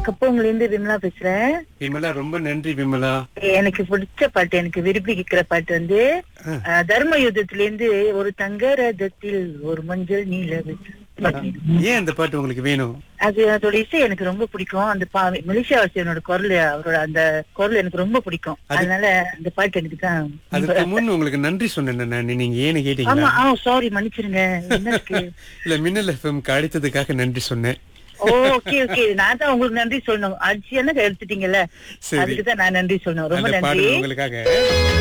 கப்பவங்கள இருந்து விமலா பேசுறேன் விமலா ரொம்ப நன்றி விமலா எனக்கு பிடிச்ச பாட்டு எனக்கு விரும்பி கேட்கிற பாட்டு வந்து ஆ. அஹ், தர்ம யுத்தத்துல இருந்து ஒரு தங்க ரதத்தில் ஒரு மஞ்சள் நீலவு பாட்டு. ஏன் அந்த பாட்டு உங்களுக்கு வேணும் அது அதோட இசை எனக்கு ரொம்ப பிடிக்கும் அந்த பா மலேசியா வாசியனோட குரல் அவரோட அந்த குரல் எனக்கு ரொம்ப பிடிக்கும் அதனால அந்த பாட்டு எனக்கு தான் அதுக்கு முன் உங்களுக்கு நன்றி சொன்னேன் நான் நீங்க ஏன்னு ஆமா கேட்டீங்களா ஆ சாரி மன்னிச்சிருங்க என்ன இருக்கு இல்ல மின்னல் எஃப்எம் அடித்ததுக்காக நன்றி சொன்னேன் ஓகே ஓகே நான் தான் உங்களுக்கு நன்றி சொல்லணும் அடிச்சு என்ன எடுத்துட்டீங்கல்ல சரி அதுக்கு தான் நான் நன்றி சொல்லணும் ரொம்ப அந்த நன்றி பாடல் உங்களுக்காக